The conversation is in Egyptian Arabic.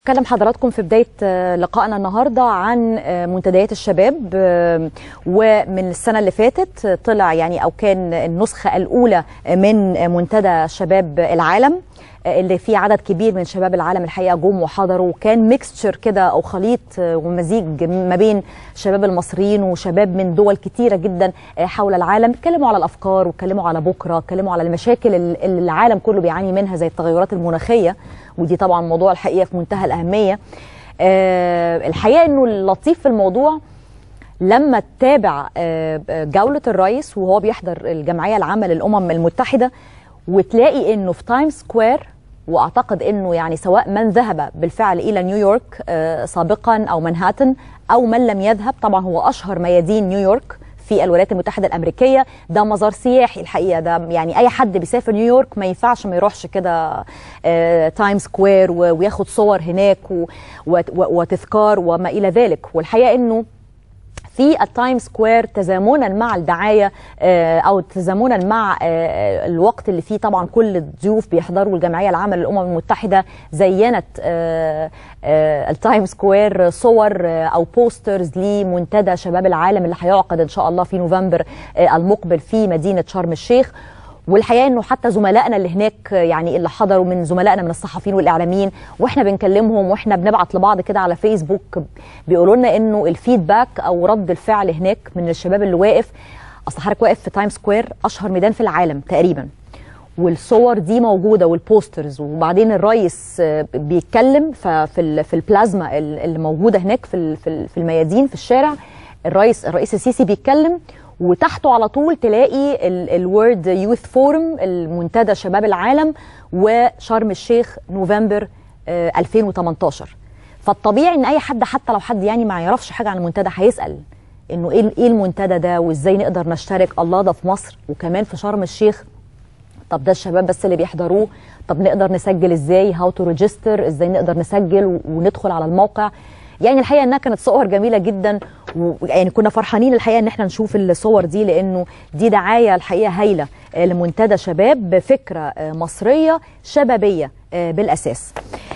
كلم حضراتكم في بداية آه، لقائنا النهاردة عن آه، منتديات الشباب آه، ومن السنة اللي فاتت آه، طلع يعني أو كان النسخة الأولى من آه، منتدى شباب العالم آه، اللي فيه عدد كبير من شباب العالم الحقيقة جم وحضروا وكان ميكستشر كده أو خليط آه، ومزيج ما بين شباب المصريين وشباب من دول كتيرة جدا آه، حول العالم اتكلموا على الأفكار واتكلموا على بكرة اتكلموا على المشاكل اللي العالم كله بيعاني منها زي التغيرات المناخية ودي طبعا موضوع الحقيقه في منتهى الاهميه آه الحقيقه انه اللطيف في الموضوع لما تتابع آه جوله الرئيس وهو بيحضر الجمعيه العامه للامم المتحده وتلاقي انه في تايم سكوير واعتقد انه يعني سواء من ذهب بالفعل الى نيويورك آه سابقا او منهاتن او من لم يذهب طبعا هو اشهر ميادين نيويورك في الولايات المتحده الامريكيه ده مزار سياحي الحقيقه ده يعني اي حد بيسافر نيويورك ما ينفعش ما يروحش كده آه تايم سكوير و- وياخد صور هناك و- وت- و- وتذكار وما الى ذلك والحقيقه انه في التايم سكوير تزامنا مع الدعايه آه، او تزامنا مع آه، الوقت اللي فيه طبعا كل الضيوف بيحضروا الجمعيه العامه للامم المتحده زينت آه، آه، التايم سكوير صور آه، او بوسترز لمنتدى شباب العالم اللي هيعقد ان شاء الله في نوفمبر آه، المقبل في مدينه شرم الشيخ والحقيقه انه حتى زملائنا اللي هناك يعني اللي حضروا من زملائنا من الصحفيين والاعلاميين واحنا بنكلمهم واحنا بنبعت لبعض كده على فيسبوك بيقولوا لنا انه الفيدباك او رد الفعل هناك من الشباب اللي واقف اصل حضرتك واقف في تايم سكوير اشهر ميدان في العالم تقريبا والصور دي موجوده والبوسترز وبعدين الرئيس آه، بيتكلم ففي ال- في البلازما ال- اللي موجوده هناك في ال- في ال- في الميادين في الشارع الرئيس الرئيس السيسي بيتكلم وتحته على طول تلاقي الورد يوث فورم المنتدى شباب العالم وشرم الشيخ نوفمبر آه، 2018 فالطبيعي ان اي حد حتى لو حد يعني ما يعرفش حاجه عن المنتدى هيسال انه ايه ايه المنتدى ده وازاي نقدر نشترك الله ده في مصر وكمان في شرم الشيخ طب ده الشباب بس اللي بيحضروه طب نقدر نسجل ازاي هاو تو ريجستر ازاي نقدر نسجل و- وندخل على الموقع يعني الحقيقه انها كانت صور جميله جدا ويعني كنا فرحانين الحقيقه ان احنا نشوف الصور دي لانه دي دعايه الحقيقه هايله آه، لمنتدى شباب بفكره آه، مصريه شبابيه آه، بالاساس